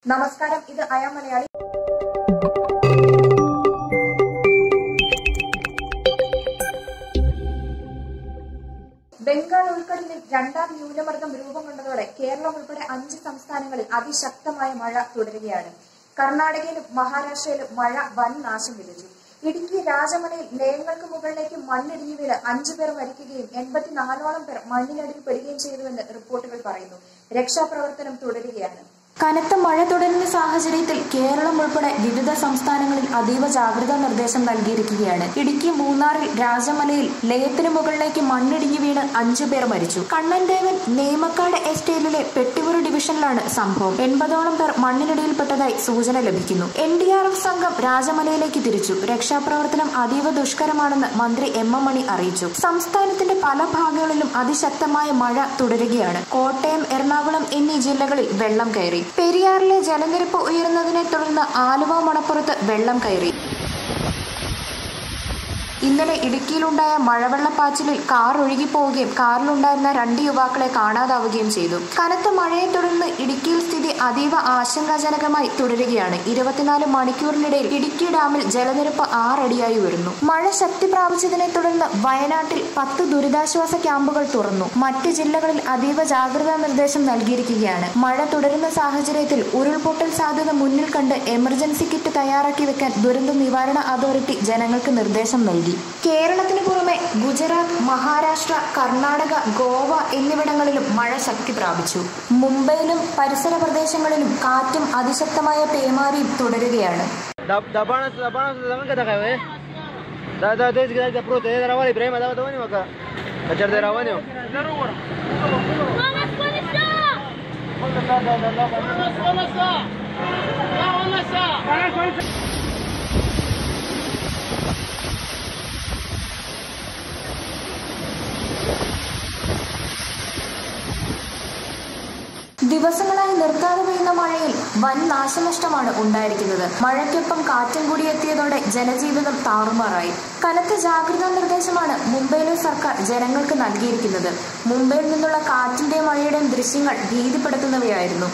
നമസ്കാരം ഇത് അയാ മലയാളി ബംഗാൾ ഉൾക്കടലിൽ രണ്ടാം ന്യൂനമർദ്ദം രൂപം കൊണ്ടതോടെ കേരളം ഉൾപ്പെടെ അഞ്ച് സംസ്ഥാനങ്ങളിൽ അതിശക്തമായ മഴ തുടരുകയാണ് കർണാടകയിലും മഹാരാഷ്ട്രയിലും മഴ വൻ നാശം വിതച്ചു ഇടുക്കി രാജമലയിൽ ലയങ്ങൾക്ക് മുകളിലേക്ക് മണ്ണിടിഞ്ഞു വീണ് അഞ്ചു പേർ മരിക്കുകയും എൺപത്തിനാലോളം പേർ മണ്ണിനടിയിൽ പെടുകയും ചെയ്തുവെന്ന് റിപ്പോർട്ടുകൾ പറയുന്നു രക്ഷാപ്രവർത്തനം തുടരുകയാണ് കനത്ത മഴ തുടരുന്ന സാഹചര്യത്തിൽ കേരളം ഉൾപ്പെടെ വിവിധ സംസ്ഥാനങ്ങളിൽ അതീവ ജാഗ്രതാ നിർദ്ദേശം നൽകിയിരിക്കുകയാണ് ഇടുക്കി മൂന്നാറിൽ രാജമലയിൽ ലയത്തിന് മുകളിലേക്ക് മണ്ണിടിഞ്ഞു വീണ് അഞ്ചു പേർ മരിച്ചു കണ്ണൻദേവൻ നേമക്കാട് എസ്റ്റേറ്റിലെ പെട്ടിമുറി ഡിവിഷനിലാണ് സംഭവം എൺപതോളം പേർ മണ്ണിനടിയിൽപ്പെട്ടതായി സൂചന ലഭിക്കുന്നു എൻ ഡി ആർ എഫ് സംഘം രാജമലയിലേക്ക് തിരിച്ചു രക്ഷാപ്രവർത്തനം അതീവ ദുഷ്കരമാണെന്ന് മന്ത്രി എം എം മണി അറിയിച്ചു സംസ്ഥാനത്തിന്റെ പല ഭാഗങ്ങളിലും അതിശക്തമായ മഴ തുടരുകയാണ് കോട്ടയം എറണാകുളം എന്നീ ജില്ലകളിൽ വെള്ളം കയറി പെരിയാറിലെ ജലനിരപ്പ് ഉയരുന്നതിനെ തുടർന്ന് ആലുവ മണപ്പുറത്ത് വെള്ളം കയറി ഇന്നലെ ഇടുക്കിയിലുണ്ടായ മഴവെള്ളപ്പാച്ചിലിൽ കാർ ഒഴുകിപ്പോവുകയും കാറിലുണ്ടായിരുന്ന രണ്ട് യുവാക്കളെ കാണാതാവുകയും ചെയ്തു കനത്ത മഴയെ തുടർന്ന് ഇടുക്കിയിൽ സ്ഥിതി അതീവ ആശങ്കാജനകമായി തുടരുകയാണ് ഇരുപത്തിനാല് മണിക്കൂറിനിടയിൽ ഇടുക്കി ഡാമിൽ ജലനിരപ്പ് ആറടിയായി ഉയർന്നു മഴ ശക്തി പ്രാപിച്ചതിനെ തുടർന്ന് വയനാട്ടിൽ പത്ത് ദുരിതാശ്വാസ ക്യാമ്പുകൾ തുറന്നു മറ്റ് ജില്ലകളിൽ അതീവ ജാഗ്രതാ നിർദ്ദേശം നൽകിയിരിക്കുകയാണ് മഴ തുടരുന്ന സാഹചര്യത്തിൽ ഉരുൾപൊട്ടൽ സാധ്യത മുന്നിൽ കണ്ട് എമർജൻസി കിറ്റ് തയ്യാറാക്കി വെക്കാൻ ദുരന്ത നിവാരണ അതോറിറ്റി ജനങ്ങൾക്ക് നിർദ്ദേശം നൽകി കേരളത്തിന് പുറമെ ഗുജറാത്ത് മഹാരാഷ്ട്ര കർണാടക ഗോവ എന്നിവിടങ്ങളിലും മഴ ശക്തി പ്രാപിച്ചു മുംബൈയിലും പരിസര പ്രദേശങ്ങളിലും കാറ്റും അതിശക്തമായ പേമാരിയും തുടരുകയാണ് Dab dabanan sa dabanan sa zaman kada kayo eh. Da da da da da pro te da rawani Ibrahim da da wani maka. Kacar da rawani. Vamos polícia! ദിവസങ്ങളായി നിർത്താതെ പെയ്യുന്ന മഴയിൽ വൻ നാശനഷ്ടമാണ് ഉണ്ടായിരിക്കുന്നത് മഴയ്ക്കൊപ്പം കാറ്റും കൂടി എത്തിയതോടെ ജനജീവിതം താറുമാറായി കനത്ത ജാഗ്രതാ നിർദ്ദേശമാണ് മുംബൈയിലെ സർക്കാർ ജനങ്ങൾക്ക് നൽകിയിരിക്കുന്നത് മുംബൈയിൽ നിന്നുള്ള കാറ്റിന്റെയും മഴയുടെയും ദൃശ്യങ്ങൾ ഭീതിപ്പെടുത്തുന്നവയായിരുന്നു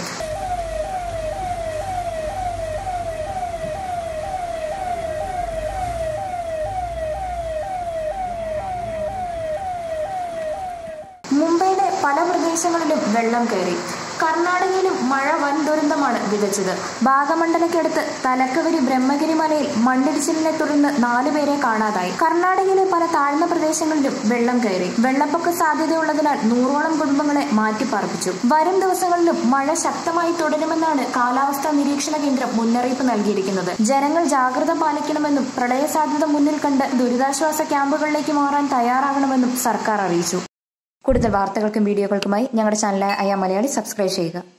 മുംബൈയിലെ പല പ്രദേശങ്ങളിലും വെള്ളം കയറി കർണാടകയിലും മഴ വൻ ദുരന്തമാണ് വിതച്ചത് ഭാഗമണ്ഡലക്കടുത്ത് തലക്കവരി ബ്രഹ്മഗിരി മലയിൽ മണ്ണിടിച്ചിലിനെ തുടർന്ന് നാലുപേരെ കാണാതായി കർണാടകയിലെ പല താഴ്ന്ന പ്രദേശങ്ങളിലും വെള്ളം കയറി വെള്ളപ്പൊക്ക സാധ്യതയുള്ളതിനാൽ നൂറോളം കുടുംബങ്ങളെ മാറ്റിപ്പാർപ്പിച്ചു വരും ദിവസങ്ങളിലും മഴ ശക്തമായി തുടരുമെന്നാണ് കാലാവസ്ഥാ നിരീക്ഷണ കേന്ദ്രം മുന്നറിയിപ്പ് നൽകിയിരിക്കുന്നത് ജനങ്ങൾ ജാഗ്രത പാലിക്കണമെന്നും പ്രളയ സാധ്യത മുന്നിൽ കണ്ട് ദുരിതാശ്വാസ ക്യാമ്പുകളിലേക്ക് മാറാൻ തയ്യാറാകണമെന്നും സർക്കാർ അറിയിച്ചു കൂടുതൽ വാർത്തകൾക്കും വീഡിയോകൾക്കുമായി ഞങ്ങളുടെ ചാനലായ അയാ മലയാളി സബ്സ്ക്രൈബ് ചെയ്യുക